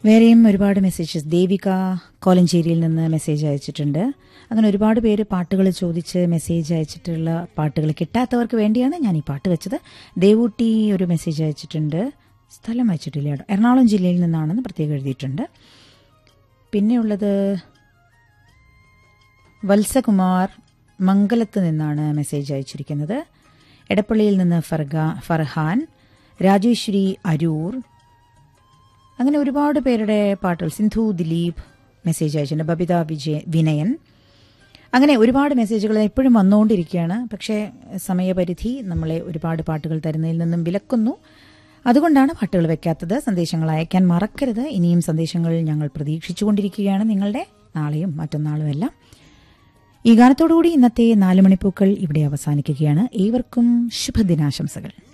വേറെയും ഒരുപാട് മെസ്സേജസ് ദേവിക കോലഞ്ചേരിയിൽ നിന്ന് മെസ്സേജ് അയച്ചിട്ടുണ്ട് അങ്ങനെ ഒരുപാട് പേര് പാട്ടുകൾ ചോദിച്ച് മെസ്സേജ് അയച്ചിട്ടുള്ള പാട്ടുകൾ കിട്ടാത്തവർക്ക് വേണ്ടിയാണ് ഞാൻ ഈ പാട്ട് വെച്ചത് ദേവൂട്ടി ഒരു മെസ്സേജ് അയച്ചിട്ടുണ്ട് സ്ഥലം അയച്ചിട്ടില്ല കേട്ടോ എറണാകുളം ജില്ലയിൽ നിന്നാണെന്ന് പ്രത്യേകം എഴുതിയിട്ടുണ്ട് പിന്നെയുള്ളത് വത്സകുമാർ മംഗലത്ത് നിന്നാണ് മെസ്സേജ് അയച്ചിരിക്കുന്നത് എടപ്പള്ളിയിൽ നിന്ന് ഫർഗ ഫർഹാൻ രാജേശ്വരി അരൂർ അങ്ങനെ ഒരുപാട് പേരുടെ പാട്ടുകൾ സിന്ധു ദിലീപ് മെസ്സേജ് അയച്ചിട്ടുണ്ട് ബബിത വിജയ വിനയൻ അങ്ങനെ ഒരുപാട് മെസ്സേജുകൾ എപ്പോഴും വന്നുകൊണ്ടിരിക്കുകയാണ് പക്ഷേ സമയപരിധി നമ്മളെ ഒരുപാട് പാട്ടുകൾ തരുന്നതിൽ നിന്നും വിലക്കുന്നു അതുകൊണ്ടാണ് പാട്ടുകൾ വെക്കാത്തത് സന്ദേശങ്ങൾ അയക്കാൻ മറക്കരുത് ഇനിയും സന്ദേശങ്ങൾ ഞങ്ങൾ പ്രതീക്ഷിച്ചുകൊണ്ടിരിക്കുകയാണ് നിങ്ങളുടെ നാളെയും മറ്റന്നാളും എല്ലാം ഈ ഗാനത്തോടുകൂടി ഇന്നത്തെ നാല് മണിപ്പൂക്കൾ ഇവിടെ അവസാനിക്കുകയാണ് ഏവർക്കും ശുഭദിനാശംസകൾ